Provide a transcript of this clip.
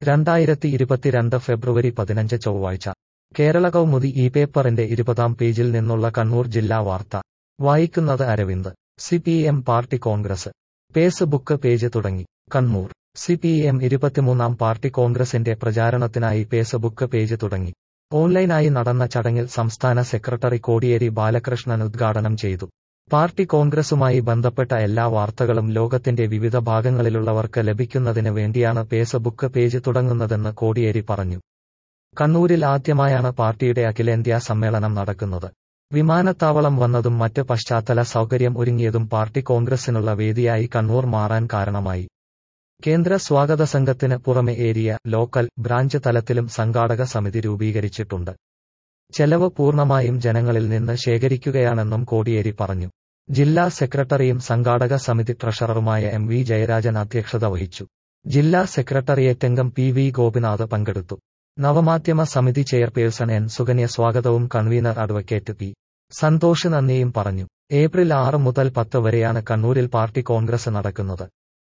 രണ്ടായിരത്തി ഇരുപത്തിരണ്ട് ഫെബ്രുവരി പതിനഞ്ച് ചൊവ്വാഴ്ച കേരള കൗമുദി ഈ പേപ്പറിന്റെ ഇരുപതാം പേജിൽ നിന്നുള്ള കണ്ണൂർ ജില്ലാ വാർത്ത വായിക്കുന്നത് Aravind C P M party congress Facebook page തുടങ്ങി കണ്ണൂർ സി പി എം ഇരുപത്തിമൂന്നാം പാർട്ടി കോൺഗ്രസിന്റെ പ്രചാരണത്തിനായി ഫേസ്ബുക്ക് പേജ് തുടങ്ങി ഓൺലൈനായി നടന്ന ചടങ്ങിൽ സംസ്ഥാന സെക്രട്ടറി കോടിയേരി ബാലകൃഷ്ണൻ ഉദ്ഘാടനം ചെയ്തു പാർട്ടി കോൺഗ്രസുമായി ബന്ധപ്പെട്ട എല്ലാ വാർത്തകളും ലോകത്തിന്റെ വിവിധ ഭാഗങ്ങളിലുള്ളവർക്ക് ലഭിക്കുന്നതിന് വേണ്ടിയാണ് ഫേസ്ബുക്ക് പേജ് തുടങ്ങുന്നതെന്ന് കോടിയേരി പറഞ്ഞു കണ്ണൂരിൽ ആദ്യമായാണ് പാർട്ടിയുടെ അഖിലേന്ത്യാ സമ്മേളനം നടക്കുന്നത് വിമാനത്താവളം വന്നതും മറ്റ് പശ്ചാത്തല സൗകര്യം ഒരുങ്ങിയതും പാർട്ടി കോൺഗ്രസിനുള്ള വേദിയായി കണ്ണൂർ മാറാൻ കാരണമായി കേന്ദ്ര സ്വാഗത സംഘത്തിന് പുറമെ ഏരിയ ലോക്കൽ ബ്രാഞ്ച് തലത്തിലും സംഘാടക സമിതി രൂപീകരിച്ചിട്ടുണ്ട് ചെലവ് പൂർണ്ണമായും ജനങ്ങളിൽ നിന്ന് ശേഖരിക്കുകയാണെന്നും കോടിയേരി പറഞ്ഞു ജില്ലാ സെക്രട്ടറിയും സംഘാടക സമിതി ട്രഷററുമായ എം വി ജയരാജൻ അധ്യക്ഷത വഹിച്ചു ജില്ലാ സെക്രട്ടറിയേറ്റംഗം പി വി ഗോപിനാഥ് പങ്കെടുത്തു നവമാധ്യമ സമിതി ചെയർപേഴ്സൺ എൻ സുകന്യ സ്വാഗതവും കൺവീനർ അഡ്വക്കേറ്റ് പി സന്തോഷ് നന്ദിയും പറഞ്ഞു ഏപ്രിൽ ആറ് മുതൽ പത്ത് വരെയാണ് കണ്ണൂരിൽ പാർട്ടി കോൺഗ്രസ് നടക്കുന്നത്